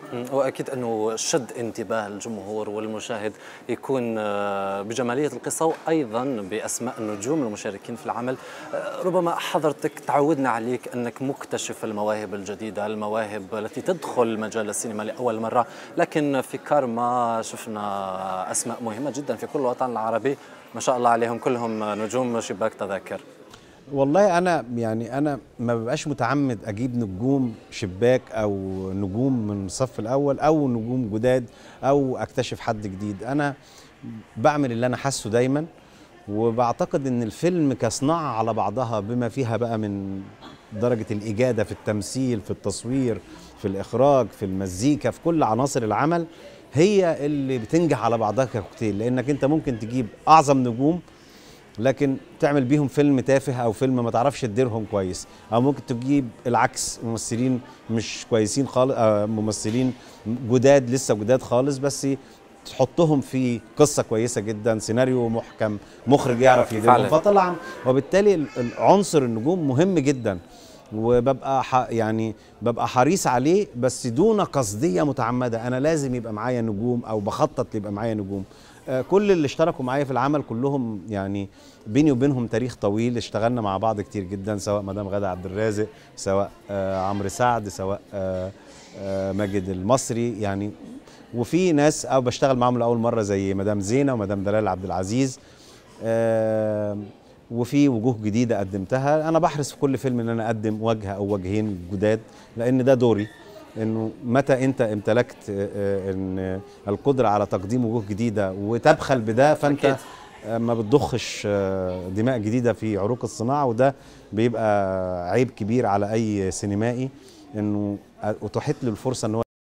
واكيد انه شد انتباه الجمهور والمشاهد يكون آه، بجماليه القصه وايضا باسماء النجوم المشاركين في العمل آه، ربما حضرتك تعودنا عليك انك مكتشف المواهب الجديده المواهب التي تدخل مجال السينما لاول مره لكن في كارما شفنا اسماء مهمه جدا في كل الوطن العربي ما شاء الله عليهم كلهم نجوم شباك تذاكر والله انا يعني انا ما ببقاش متعمد اجيب نجوم شباك او نجوم من الصف الاول او نجوم جداد او اكتشف حد جديد انا بعمل اللي انا حاسه دايما وبعتقد ان الفيلم كصناعه على بعضها بما فيها بقى من درجه الاجاده في التمثيل في التصوير في الاخراج في المزيكا في كل عناصر العمل هي اللي بتنجح على بعضها ككوكتيل لانك انت ممكن تجيب اعظم نجوم لكن تعمل بيهم فيلم تافه او فيلم ما تعرفش تديرهم كويس او ممكن تجيب العكس ممثلين مش كويسين خالص ممثلين جداد لسه جداد خالص بس تحطهم في قصه كويسه جدا سيناريو محكم مخرج يعرف يديرهم فطلع وبالتالي عنصر النجوم مهم جدا وببقى يعني ببقى حريص عليه بس دون قصديه متعمده انا لازم يبقى معايا نجوم او بخطط يبقى معايا نجوم كل اللي اشتركوا معايا في العمل كلهم يعني بيني وبينهم تاريخ طويل اشتغلنا مع بعض كتير جدا سواء مدام غادة عبد الرازق سواء آه عمرو سعد سواء آه آه ماجد المصري يعني وفي ناس او بشتغل معاهم لاول مره زي مدام زينه ومدام دلال عبد العزيز آه وفي وجوه جديده قدمتها انا بحرص في كل فيلم ان انا اقدم وجه او وجهين جداد لان ده دوري انه متى انت امتلكت ان القدره على تقديم وجوه جديده وتبخل بده فانت ما بتضخش دماء جديده في عروق الصناعه وده بيبقى عيب كبير على اي سينمائي انه اتاحت له الفرصه ان هو